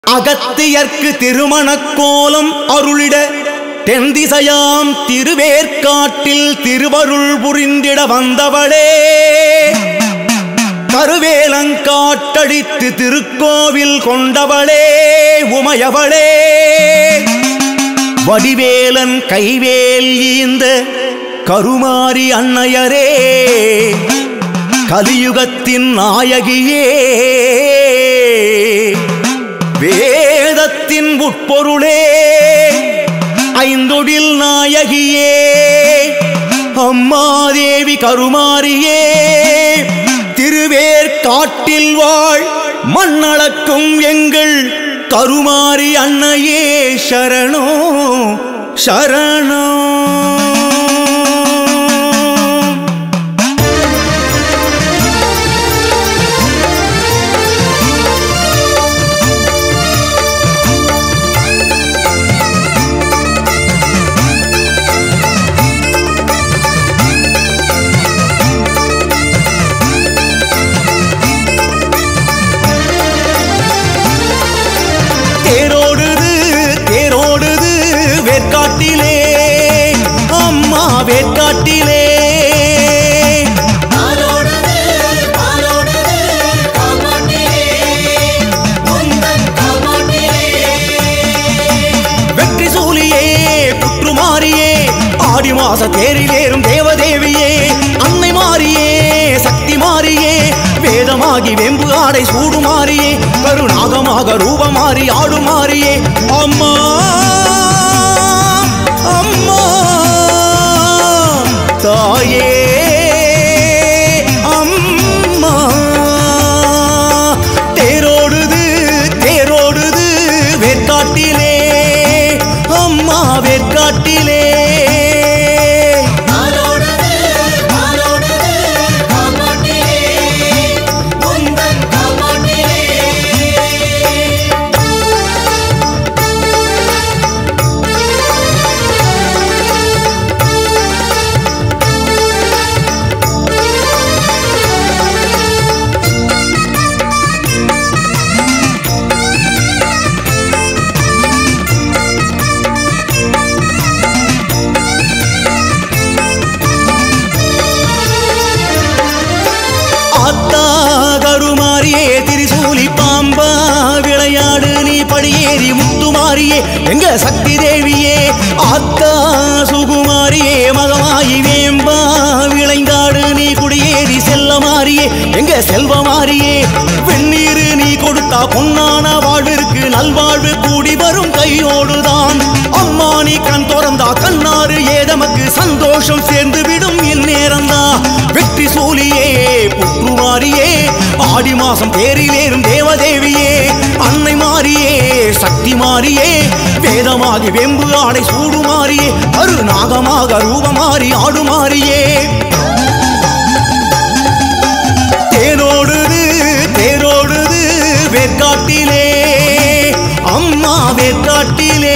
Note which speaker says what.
Speaker 1: அகத்தியர்க்கு திருமணக் கோலம் அருளிட தென்திசையாம் திருவேற்காட்டில் திருவருள் புரிந்திட வந்தவளே கருவேலங்காட்டடித்து திருக்கோவில் கொண்டவளே உமையவளே வடிவேலன் கைவேல் ஈந்த கருமாரி அன்னையரே கலியுகத்தின் நாயகியே வேதத்தின் உட்பொருளே ஐந்தொடில் நாயகியே அம்மாதேவி கருமாரியே திருவேற்காட்டில் வாழ் மண்ணளக்கும் எங்கள் கருமாரி அன்னையே சரணோ சரணோ தேரோடுது தேரோடுது வேற்காட்டிலே அம்மா வேற்காட்டிலே
Speaker 2: பாலோடுது பாலோடுது காமாட்டிலே உந்தன் காமாட்டிலே
Speaker 1: வெற்றி சூலியே புற்றுமாரியே ஆடி மாச தேரிலேறும் தேவதேவியே அன்னை மாறியே சக்தி மாறியே வேதமாகி வெம்பு ஆடை சூடுமாறியே கருநாகமாக ரூபமாறி ஆடுமாறியே அம்மா அம்மா தாயே அம்மா தேரோடுது தேரோடுது வேற்காட்டிலே அம்மா வேற்காட்டிலே
Speaker 2: பாலோடுது பாலோடுது காமாட்டிலே உந்தன் காமாட்டிலே
Speaker 1: ஆத்தா கருமாரியே திரிசூலி பாம்பா விளையாடு நீ படியேறி முத்துமாரியே எங்க சக்தி தேவியே ஆத்தா சுகுமாரியே மகமாயி வேம்பா விளைந்தாடு நீ குடியேறி செல்லமாரியே எங்க செல்வமாரியே வெந்நீரு நீ கொடுத்தா பொன்னான வாழ்விற்கு நல்வாழ்வு கூடி வரும் கையோடுதான் அம்மா நீ கண் திறந்தா கண்ணாறு ஏதமக்கு சந்தோஷம் சேர்ந்து விடும் இந்நேரம்தா வெற்றி சூலியே புற்றுமாரியே ஆடி மாசம் தேரிலேறும் தேவதேவியே அன்னை மாறியே சக்தி மாறியே வேதமாகி வெம்பு ஆடை சூடுமாறியே அரு நாகமாக ரூபமாறி ஆடுமாறியே தேரோடுது தேரோடுது வேற்காட்டிலே அம்மா வேற்காட்டிலே